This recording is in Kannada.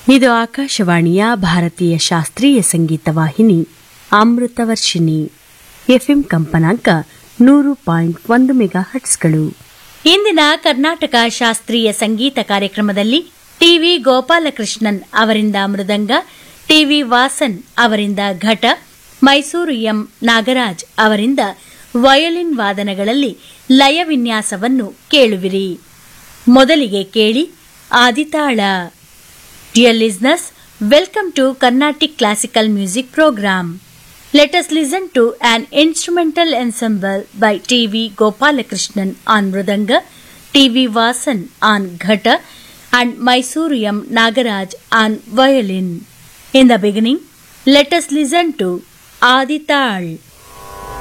ಇದು ಆಕಾಶವಾಣಿಯ ಭಾರತೀಯ ಶಾಸ್ತ್ರೀಯ ಸಂಗೀತ ವಾಹಿನಿ ಅಮೃತವರ್ಷಿಣಿ ಎಫ್ಎಂ ಕಂಪನಾಂಕ ನೂರು ಪಾಯಿಂಟ್ ಒಂದು ಮೆಗಾ ಹಟ್ಸ್ಗಳು ಇಂದಿನ ಕರ್ನಾಟಕ ಶಾಸ್ತ್ರೀಯ ಸಂಗೀತ ಕಾರ್ಯಕ್ರಮದಲ್ಲಿ ಟಿವಿ ಗೋಪಾಲಕೃಷ್ಣನ್ ಅವರಿಂದ ಮೃದಂಗ ಟಿವಿ ವಾಸನ್ ಅವರಿಂದ ಘಟ ಮೈಸೂರು ಎಂ ನಾಗರಾಜ್ ಅವರಿಂದ ವಯೋಲಿನ್ ವಾದನಗಳಲ್ಲಿ ಲಯ ವಿನ್ಯಾಸವನ್ನು ಕೇಳುವಿರಿ ಮೊದಲಿಗೆ ಕೇಳಿ ಆದಿತಾಳ dear listeners welcome to Carnatic classical music program Let us listen to an instrumental ensemble by T.V. Gopalakrishnan on Mridanga, T.V. Vasan on Ghata, and Mysuru M. Nagaraj on violin. In the beginning, let us listen to Adital.